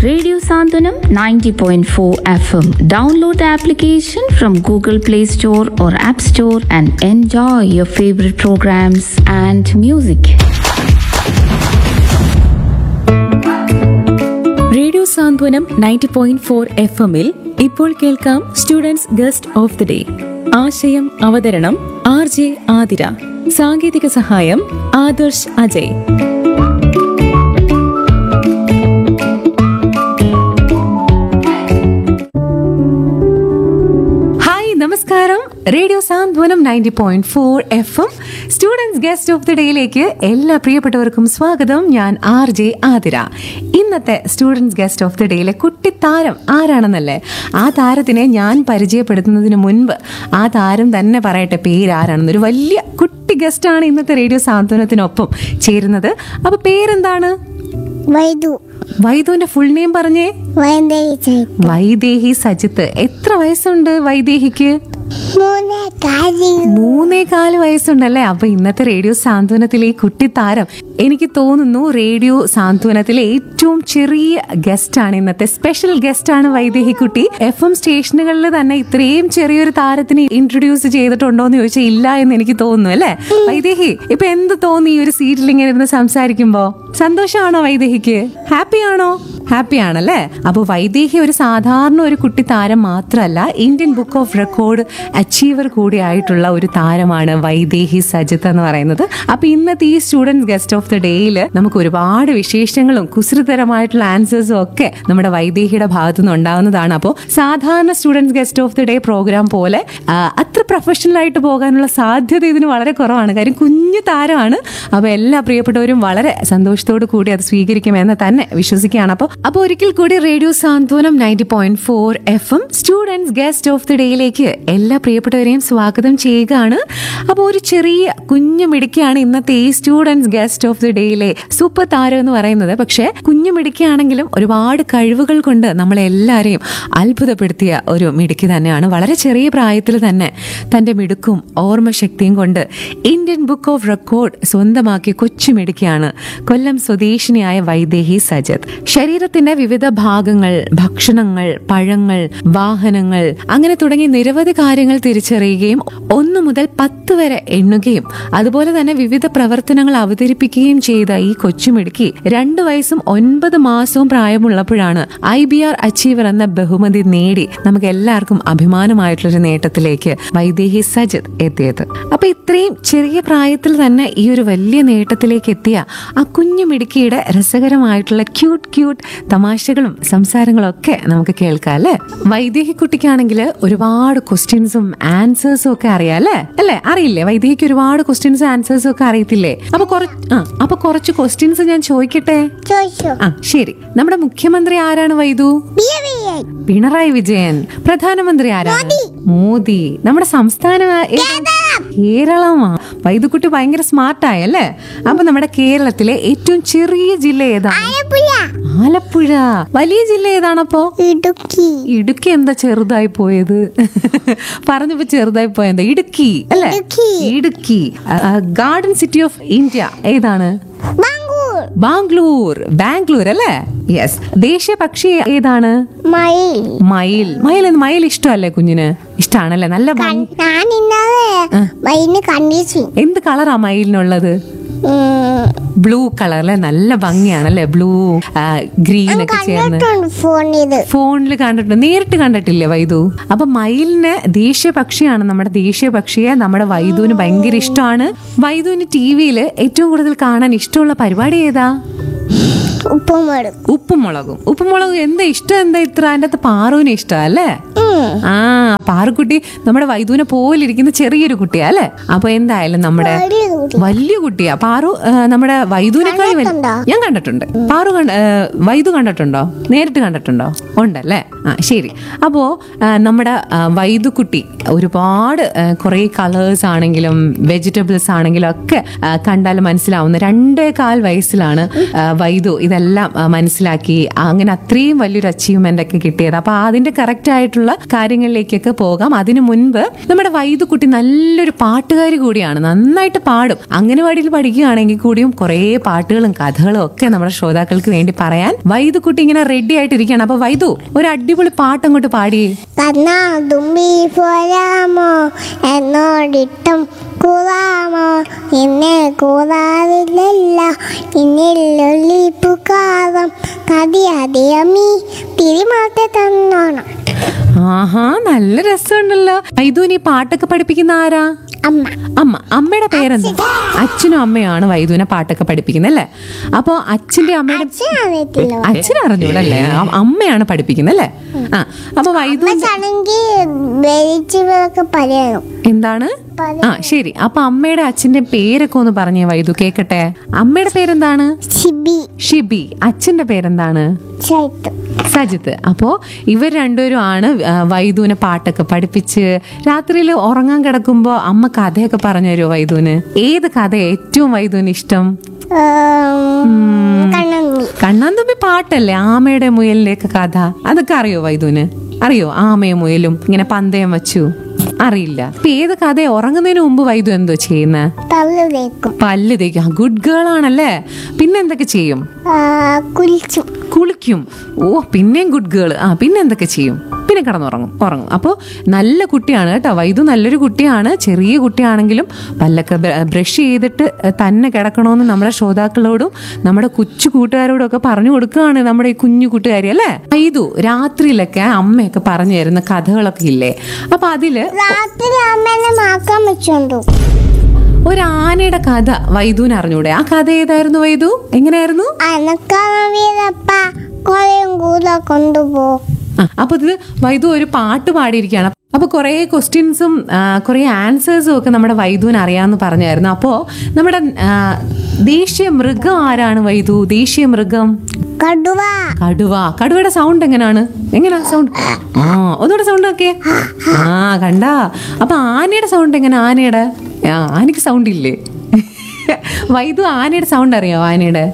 Radio Sandhanam 90.4 FM. Download the application from Google Play Store or App Store and enjoy your favorite programs and music. Radio Santhwanam ninety point four F എമ്മിൽ ഇപ്പോൾ കേൾക്കാം students guest of the day ആശയം അവതരണം R J Athira സാങ്കേതിക സഹായം Adarsh Ajay hi നമസ്കാരം radio Santhwanam ninety point four F M students guest of the ഡേയിലേക്ക് എല്ലാ പ്രിയപ്പെട്ടവർക്കും സ്വാഗതം ഞാൻ ആർ ജെ ആതിര ഇന്നത്തെ സ്റ്റുഡൻസ് ഗസ്റ്റ് ഓഫ് ദി ഡേയിലെ കുട്ടിത്താരം ആരാണെന്നല്ലേ ആ താരത്തിനെ ഞാൻ പരിചയപ്പെടുത്തുന്നതിന് മുൻപ് ആ താരം തന്നെ പറയട്ടെ പേരാരാണെന്ന് ഒരു വലിയ കുട്ടി ഗസ്റ്റാണ് ഇന്നത്തെ റേഡിയോ സാന്ത്വനത്തിനൊപ്പം ചേരുന്നത് അപ്പൊ പേരെന്താണ് വൈദു വൈദുവിന്റെ ഫുൾ നെയിം പറഞ്ഞേ വൈദ്യുതി വൈദേഹി സജിത്ത് എത്ര വയസ്സുണ്ട് വൈദേഹിക്ക് മൂന്ന് കാര്യം മൂന്നേകാല് വയസ്സുണ്ടല്ലേ അപ്പൊ ഇന്നത്തെ റേഡിയോ സാന്ത്വനത്തിലെ ഈ കുട്ടിത്താരം എനിക്ക് തോന്നുന്നു റേഡിയോ സാന്ത്വനത്തിലെ ഏറ്റവും ചെറിയ ഗസ്റ്റ് ആണ് ഇന്നത്തെ സ്പെഷ്യൽ ഗസ്റ്റ് ആണ് വൈദേഹി കുട്ടി എഫ് എം സ്റ്റേഷനുകളിൽ തന്നെ ഇത്രയും ചെറിയൊരു താരത്തിന് ഇൻട്രൊഡ്യൂസ് ചെയ്തിട്ടുണ്ടോ എന്ന് ചോദിച്ചാൽ ഇല്ല എന്ന് എനിക്ക് തോന്നുന്നു അല്ലേ വൈദേഹി ഇപ്പൊ എന്ത് തോന്നി ഈ ഒരു സീറ്റിൽ ഇങ്ങനെ ഇരുന്ന് സംസാരിക്കുമ്പോ സന്തോഷമാണോ വൈദേഹിക്ക് ഹാപ്പി ആണോ ഹാപ്പി ആണല്ലേ അപ്പൊ വൈദേഹി ഒരു സാധാരണ ഒരു കുട്ടി താരം മാത്രമല്ല Indian book of record achiever കൂടി ആയിട്ടുള്ള ഒരു താരമാണ് വൈദേഹി സജിത്ത് എന്ന് പറയുന്നത് അപ്പൊ ഇന്നത്തെ ഈ സ്റ്റുഡൻസ് ഗസ്റ്റ് ഓഫ് ദി ഡേയിൽ നമുക്ക് ഒരുപാട് വിശേഷങ്ങളും കുസൃതരമായിട്ടുള്ള ആൻസേഴ്സും ഒക്കെ നമ്മുടെ വൈദേഹിയുടെ ഭാഗത്തു നിന്ന് ഉണ്ടാവുന്നതാണ് അപ്പോൾ സാധാരണ students guest of the day program പോലെ ആ, അത്ര പ്രൊഫഷണൽ ആയിട്ട് പോകാനുള്ള സാധ്യത ഇതിന് വളരെ കുറവാണ് കാര്യം കുഞ്ഞു താരമാണ് അപ്പൊ എല്ലാ പ്രിയപ്പെട്ടവരും വളരെ സന്തോഷത്തോടു കൂടി അത് സ്വീകരിക്കുമെന്ന് തന്നെ വിശ്വസിക്കുകയാണ് അപ്പോൾ അപ്പോൾ ഒരിക്കൽ കൂടി radio Santhwanam ninety point four F M students guest of the ഡേയിലേക്ക് എല്ലാ പ്രിയപ്പെട്ടവരെയും സ്വാഗതം ചെയ്യുകയാണ് അപ്പോൾ ഒരു ചെറിയ കുഞ്ഞു മിടുക്കിയാണ് ഇന്നത്തെ ഈ സ്റ്റുഡൻസ് ഗസ്റ്റ് ഓഫ് ദി ഡേയിലെ സൂപ്പർ താരം എന്ന് പറയുന്നത് പക്ഷേ കുഞ്ഞു മിടുക്കിയാണെങ്കിലും ഒരുപാട് കഴിവുകൾ കൊണ്ട് നമ്മളെ എല്ലാവരെയും അത്ഭുതപ്പെടുത്തിയ ഒരു മിടുക്കി തന്നെയാണ് വളരെ ചെറിയ പ്രായത്തിൽ തന്നെ തന്റെ മിടുക്കും ഓർമ്മശക്തിയും കൊണ്ട് ഇന്ത്യൻ ബുക്ക് ഓഫ് റെക്കോർഡ് സ്വന്തമാക്കിയ കൊച്ചു മിടുക്കിയാണ് കൊല്ലം സ്വദേശിനിയായ വൈദേഹി സജത് ശരീരത്തിന്റെ വിവിധ ഭാഗങ്ങൾ ഭക്ഷണങ്ങൾ പഴങ്ങൾ വാഹനങ്ങൾ അങ്ങനെ തുടങ്ങി നിരവധി കാര്യങ്ങൾ തിരിച്ചറിയുകയും ഒന്ന് മുതൽ പത്ത് വരെ എണ്ണുകയും അതുപോലെ തന്നെ വിവിധ പ്രവർത്തനങ്ങൾ അവതരിപ്പിക്കുകയും ചെയ്ത ഈ കൊച്ചുമിടുക്കി രണ്ട് വയസ്സും ഒൻപത് മാസവും പ്രായമുള്ളപ്പോഴാണ് ഐ ബി ആർ അച്ചീവർ എന്ന ബഹുമതി നേടി നമുക്ക് എല്ലാവർക്കും അഭിമാനമായിട്ടുള്ളൊരു നേട്ടത്തിലേക്ക് വൈദേഹി സജിത് എത്തിയത് അപ്പൊ ഇത്രയും ചെറിയ പ്രായത്തിൽ തന്നെ ഈ ഒരു വലിയ നേട്ടത്തിലേക്ക് എത്തിയ ആ കുഞ്ഞു മിടുക്കിയുടെ രസകരമായിട്ടുള്ള ക്യൂട്ട് ക്യൂട്ട് തമാശകളും സംസാരങ്ങളും ഒക്കെ നമുക്ക് കേൾക്കാം അല്ലേ വൈദേഹി കുട്ടിക്കാണെങ്കിൽ ഒരുപാട് ക്വസ്റ്റ്യൻസും ആൻസേഴ്സും ഒക്കെ അറിയാം അല്ലേ അല്ലേ അറിയില്ലേ വൈദേഹിക്ക് ഒരുപാട് ക്വസ്റ്റ്യൻസും ആൻസേഴ്സും ഒക്കെ അറിയത്തില്ലേ അപ്പൊ കുറച്ച് ആ അപ്പൊ കുറച്ച് ക്വസ്റ്റ്യൻസ് ഞാൻ ചോദിക്കട്ടെ ചോദിച്ചു ആ ശരി നമ്മുടെ മുഖ്യമന്ത്രി ആരാണ് വൈദു ബിയറിയായി പിണറായി വിജയൻ പ്രധാനമന്ത്രി ആരാണ് മോദി നമ്മുടെ സംസ്ഥാനം ആ- ഏതാ? കേരളമാ വൈദ്യുക്കുട്ടി ഭയങ്കര സ്മാർട്ടായി അല്ലേ അപ്പൊ നമ്മുടെ കേരളത്തിലെ ഏറ്റവും ചെറിയ ജില്ല ഏതാണ് ആലപ്പുഴ ആലപ്പുഴ വലിയ ജില്ല ഏതാണപ്പോ ഇടുക്കി ഇടുക്കി എന്താ ചെറുതായി പോയത് പറഞ്ഞപ്പോ ചെറുതായി പോയത് ഇടുക്കി അല്ലേ Idukki. Idukki garden city of India ഏതാണ് ബാംഗ്ലൂർ ബാംഗ്ലൂർ ബാംഗ്ലൂർ അല്ലേ യെസ് ദേശീയ പക്ഷി ഏതാണ് മയിൽ മയിൽ മയിൽ എന്ന് മയിൽ ഇഷ്ടമല്ലേ കുഞ്ഞിന് ഇഷ്ടാണല്ലേ നല്ല ഭംഗി ഞാൻ ഇന്നലെ മയിലിന് കണ്ടിച്ചു എന്ത് കളറാ മയിലിനുള്ളത് ബ്ലൂ കളർ അല്ലേ നല്ല ഭംഗിയാണല്ലേ ബ്ലൂ ഗ്രീൻ ഒക്കെ ചേർന്ന് കണ്ടിട്ടുണ്ട് ഫോണിത് ഫോണിൽ കണ്ടിട്ടുണ്ട് നേരിട്ട് കണ്ടിട്ടില്ലേ വൈദു അപ്പൊ മയിലിന് ദേശീയ പക്ഷിയാണ് നമ്മുടെ ദേശീയ പക്ഷിയെ നമ്മുടെ വൈദുവിന് ഭയങ്കര ഇഷ്ടമാണ് വൈദുവിന് ടി വിയിൽ ഏറ്റവും കൂടുതൽ കാണാൻ ഇഷ്ടമുള്ള പരിപാടി ഏതാ ഉപ്പുമടും ഉപ്പും മുളകും ഉപ്പും മുളകും എന്താ ഇഷ്ടം എന്താ ഇത്ര അതിന്റെ അകത്ത് പാറുവിന് ഇഷ്ടം അല്ലേ ആ പാറുക്കുട്ടി നമ്മുടെ വൈദുവിനെ പോലിരിക്കുന്ന ചെറിയൊരു കുട്ടിയാ അല്ലേ അപ്പൊ എന്തായാലും നമ്മുടെ വലിയ കുട്ടി. വലിയ കുട്ടിയാ പാറു ആ, നമ്മുടെ വൈദുവിനേക്കാൾ വലിയ കണ്ടിട്ടുണ്ടോ? ഞാൻ കണ്ടിട്ടുണ്ട് പാറു കണ്ട ആ, വൈദു കണ്ടിട്ടുണ്ടോ നേരിട്ട് കണ്ടിട്ടുണ്ടോ ഉണ്ടല്ലേ ആ ശരി അപ്പോ ആ, നമ്മുടെ ആ, വൈദുക്കുട്ടി ഒരുപാട് കുറേ കളേഴ്സ് ആണെങ്കിലും വെജിറ്റബിൾസ് ആണെങ്കിലും ഒക്കെ ആ, കണ്ടാൽ മനസ്സിലാവുന്ന രണ്ടേ കാൽ വയസ്സിലാണ് ആ, വൈദു ഇത് ഇതെല്ലാം ആ, മനസ്സിലാക്കി അങ്ങനെ അത്രയും വലിയൊരു അച്ചീവ്മെന്റ് ഒക്കെ കിട്ടിയത് അപ്പൊ അതിന്റെ കറക്റ്റ് ആയിട്ടുള്ള കാര്യങ്ങളിലേക്കൊക്കെ പോകാം അതിനു മുൻപ് നമ്മുടെ വൈദ്യുക്കുട്ടി നല്ലൊരു പാട്ടുകാരി കൂടിയാണ് നന്നായിട്ട് പാടും അംഗനവാടിയിൽ പഠിക്കുകയാണെങ്കിൽ കൂടിയും കുറേ പാട്ടുകളും കഥകളും ഒക്കെ നമ്മുടെ ശ്രോതാക്കൾക്ക് വേണ്ടി പറയാൻ വൈദ്യുക്കുട്ടി ഇങ്ങനെ റെഡി ആയിട്ടിരിക്കുകയാണ് അപ്പൊ വൈദു ഒരു അടിപൊളി പാട്ട് അങ്ങോട്ട് പാടിയേ കണ്ണാ തുമ്പി പോരാമോ എന്നോടിട്ടം കൂറാമോ എന്നെ കൂറാറില്ലല്ല പിന്നിലൊള്ളിപ്പുകാരം കടിയടിയമീ തിരിമാറ്റ തന്നോണം ആഹാ നല്ല രസമുണ്ടല്ലോ വൈദുവിന് ഈ പാട്ടൊക്കെ പഠിപ്പിക്കുന്ന ആരാ അമ്മ അമ്മ അമ്മയുടെ പേരെന്താ അച്ഛനും അമ്മയാണ് വൈദുവിനെ പാട്ടൊക്കെ പഠിപ്പിക്കുന്നത് അല്ലേ അപ്പൊ അച്ഛന്റെ അമ്മയുടെ അച്ഛൻ അറിയത്തില്ല അച്ഛൻ അറിഞ്ഞൂടല്ലേ അ- അമ്മയാണ് പഠിപ്പിക്കുന്നത് അല്ലേ ആ അപ്പൊ വൈദു അച്ഛനാണെങ്കിൽ വെളിച്ചവരൊക്കെ പറയണം എന്താണ് ആ ശരി അപ്പൊ അമ്മയുടെ അച്ഛന്റെ പേരൊക്കെ ഒന്ന് പറഞ്ഞേ വൈദു കേക്കട്ടെ അമ്മയുടെ പേരെന്താണ് ശിബി ഷിബി അച്ഛന്റെ പേരെന്താണ് ചൈത്ത് സജിത്ത് അപ്പോ ഇവർ രണ്ടുപേരും ആണ് ആ, വൈദുവിനെ പാട്ടൊക്കെ പഠിപ്പിച്ച് രാത്രിയിൽ ഉറങ്ങാൻ കിടക്കുമ്പോ അമ്മ കഥയൊക്കെ പറഞ്ഞു തരുമോ വൈദുവിന് ഏത് കഥ ഏറ്റവും വൈദുവിന് ഇഷ്ടം കണ്ണന്നി കണ്ണാന്തുമ്പി പാട്ടല്ലേ ആമയുടെ മുയലിന്റെ ഒക്കെ കഥ അതൊക്കെ അറിയോ വൈദുവിന് അറിയോ ആമയും മുയലും ഇങ്ങനെ പന്തയം വച്ചു അറിയില്ല ഇപ്പൊ ഏത് കഥ ഉറങ്ങുന്നതിന് മുമ്പ് വൈദു എന്തോ ചെയ്യുന്ന തള്ളു തേക്കും പല്ല് തേക്കും ഗുഡ് ഗേൾ ആണല്ലേ പിന്നെ എന്തൊക്കെ ചെയ്യും ആ, കുളിച്ചും കുളിക്കും ഓ പിന്നെയും ഗുഡ് ഗേൾ ആ പിന്നെ എന്തൊക്കെ ചെയ്യും പിന്നെ കിടന്നുറങ്ങും ഉറങ്ങും അപ്പോൾ നല്ല കുട്ടിയാണ് കേട്ടോ വൈദു നല്ലൊരു കുട്ടിയാണ് ചെറിയ കുട്ടിയാണെങ്കിലും പല്ലൊക്കെ ബ്രഷ് ചെയ്തിട്ട് തന്നെ കിടക്കണമെന്ന് നമ്മുടെ ശ്രോതാക്കളോടും നമ്മുടെ കൊച്ചു കൂട്ടുകാരോടും ഒക്കെ പറഞ്ഞു കൊടുക്കുകയാണ് നമ്മുടെ ഈ കുഞ്ഞു കൂട്ടുകാരി അല്ലേ വൈദു രാത്രിയിലൊക്കെ അമ്മയൊക്കെ പറഞ്ഞു തരുന്ന കഥകളൊക്കെ ഇല്ലേ അപ്പൊ അതില് രാത്രി അമ്മേനെ മാക്കാൻ വെച്ചോണ്ടു ഒരു ആനയുടെ കഥ വൈദുവിന് അറിഞ്ഞൂടെ ആ കഥ ഏതായിരുന്നു വൈദു എങ്ങനെയായിരുന്നു അനക്കാവീരപ്പ കൊറേം കൂടെ കൊണ്ടുപോ ആ, അപ്പൊ ഇത് വൈദു ഒരു പാട്ട് പാടിയിരിക്കുകയാണ് അപ്പൊ കുറെ ക്വസ്റ്റ്യൻസും കുറെ ആൻസേഴ്സും ഒക്കെ നമ്മുടെ വൈദുവിന് അറിയാമെന്ന് പറഞ്ഞായിരുന്നു അപ്പോ നമ്മുടെ ആ, ദേശീയ മൃഗം ആരാണ് വൈദു ദേശീയ മൃഗം കടുവ കടുവ കടുവയുടെ സൗണ്ട് എങ്ങനെയാണ് എങ്ങനെയാ സൗണ്ട് ആ ഒന്നുകൂടെ സൗണ്ട് ഒക്കെ ആ കണ്ടാ അപ്പൊ ആനയുടെ സൗണ്ട് എങ്ങനെ ആനയുടെ ആ ആനയ്ക്ക് സൗണ്ട് ഇല്ലേ വൈദു ആനയുടെ സൗണ്ട് അറിയോ ആനയുടെ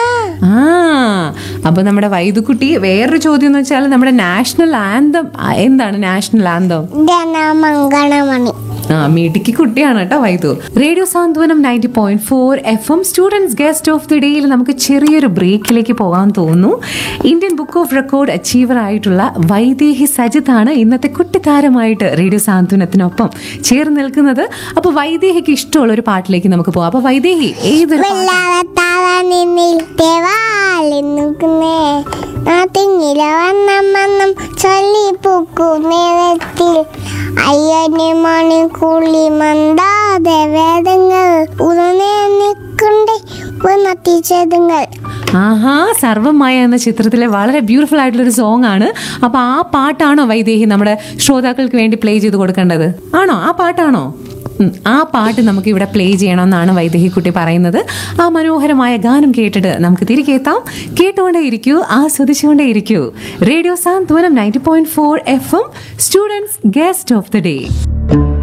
ആ അപ്പൊ നമ്മുടെ വൈദുക്കുട്ടി വേറൊരു ചോദ്യം എന്ന് വെച്ചാൽ നമ്മുടെ നാഷണൽ ആന്തം എന്താണ് നാഷണൽ ആന്തം ജനമംഗണമണി ആ മിടുക്കി കുട്ടിയാണ് കേട്ടോ Vaidu radio Santhwanam ninety point four F M students guest of the ഡേയിൽ നമുക്ക് ചെറിയൊരു ബ്രേക്കിലേക്ക് പോകാൻ തോന്നുന്നു Indian book of record achiever ആയിട്ടുള്ള വൈദേഹി സജിത്താണ് ഇന്നത്തെ കുട്ടിത്താരമായിട്ട് റേഡിയോ സാന്ത്വനത്തിനൊപ്പം ചേർന്ന് നിൽക്കുന്നത് അപ്പൊ വൈദേഹിക്ക് ഇഷ്ടമുള്ള ഒരു പാട്ടിലേക്ക് നമുക്ക് പോകാം അപ്പൊ വൈദേഹി ഏതൊരു പാട്ട് വെള്ളാറത്താളനിന്നിൽ തേവാളി നിൽക്കുന്നേ നാട്ടിങ്ങില വണ്ണം വണ്ണം ചൊല്ലി പൂക്കും നേരത്തിൽ അയ്യന് മണിക്കുള്ളി മന്ദാതെ വേദങ്ങൾ ഉടനെ നിൽക്കണ്ടേ നത്തിച്ചതുങ്ങൾ ആഹാ സർവമായ എന്ന ചിത്രത്തിലെ വളരെ ബ്യൂട്ടിഫുൾ ആയിട്ടുള്ള ഒരു സോങ് ആണ് അപ്പൊ ആ പാട്ടാണോ വൈദേഹി നമ്മുടെ ശ്രോതാക്കൾക്ക് വേണ്ടി പ്ലേ ചെയ്ത് കൊടുക്കേണ്ടത് ആണോ ആ പാട്ടാണോ ഉം, ആ പാട്ട് നമുക്ക് ഇവിടെ പ്ലേ ചെയ്യണമെന്നാണ് വൈദേഹി കുട്ടി പറയുന്നത് ആ മനോഹരമായ ഗാനം കേട്ടിട്ട് നമുക്ക് തിരികെ എത്താം കേട്ടുകൊണ്ടേ ഇരിക്കൂ ആസ്വദിച്ചുകൊണ്ടേ ഇരിക്കൂ radio Santhwanam ninety point four F M students guest of the day